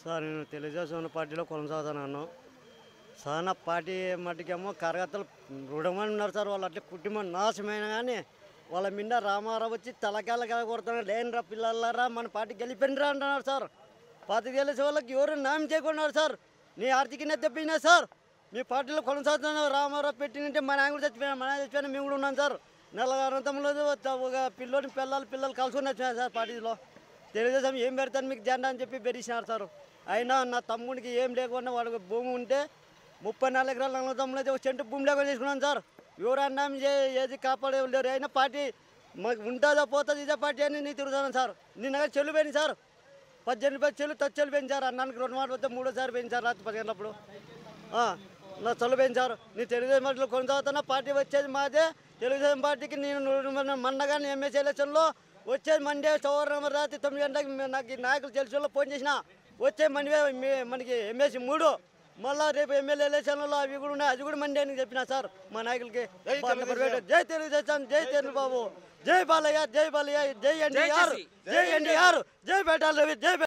sir నేను తెలుగుదేశం పార్టీలో కొనసాగుతున్నాను sir నా పార్టీ మట్టుకేమో కార్యకర్తలు రుణమని ఉన్నారు సార్ వాళ్ళు అట్లా కుటుంబం నాశమైన కానీ వాళ్ళ మింద రామారావు వచ్చి తలకాయల కొడుతున్నారు లేనిరా పిల్లలారా మన పార్టీ గెలిపోయినరా అంటున్నారు సార్ పార్టీ గెలిచే వాళ్ళకి ఎవరు న్యాయం చేయకున్నారు సార్ నీ ఆర్థికనే తెప్పినా సార్ మీ పార్టీలో కొనసాగుతున్నారు రామారావు పెట్టినంటే మన ఆయన కూడా చచ్చిపోయినా మన ఆయన చచ్చిపోయినా మేము కూడా ఉన్నాం సార్ నెలగారంతంలో ఒక పిల్లోని పిల్లలు పిల్లలు కలుసుకుని వచ్చినారు సార్ పార్టీలో తెలుగుదేశం ఏం పెడతాను మీకు జెండా అని చెప్పి బెదిరిసినారు సార్ అయినా నా తమ్ముడికి ఏం లేకుండా వాడికి భూమి ఉంటే ముప్పై నాలుగు ఎకరాల నలభై తొమ్మిది అయితే ఒక చెంటు భూమి లేకుండా తీసుకున్నాను సార్ ఎవరు అన్నం చే ఏది కాపాడే లేరు అయినా పార్టీ మాకు ఉంటుందా పోతుంది ఇదే పార్టీ అని నేను తిరుగుతాను సార్ నిన్న చెల్లు పోయింది సార్ పద్దెనిమిది పది చెల్లు తొచ్చి చెల్లు పెంచారు అన్నానికి రెండు మాటలు వస్తే మూడోసారి పెంచారు రాత్రి పది గంటలప్పుడు ఆ, నా చల్లు పెంచారు నీ తెలుగుదేశం పార్టీలో కొనసాగుతున్న పార్టీ వచ్చేది మాదే తెలుగుదేశం పార్టీకి నేను మన్నగానే ఎంఎస్ ఎలక్షన్లో వచ్చేది మండే సోమవారం రాత్రి తొమ్మిది గంటలకు మే- నాకు ఈ నాయకులు తెలిసి వాళ్ళు ఫోన్ చేసిన వచ్చే మండే మీ- మనకి ఎంఎస్సి మూడు మళ్ళా రేపు ఎమ్మెల్యే ఎలక్షన్లలో అవి కూడా ఉన్నాయి అది కూడా మండే అని చెప్పిన సార్ మా నాయకులకి జై తెలుగుదేశం జై తెలుగు బాబు జై బాలయ్య జై బాలయ్య జై ఎన్టీఆర్ జై ఎన్టీఆర్ జై బేటాల్ రవి జై బే-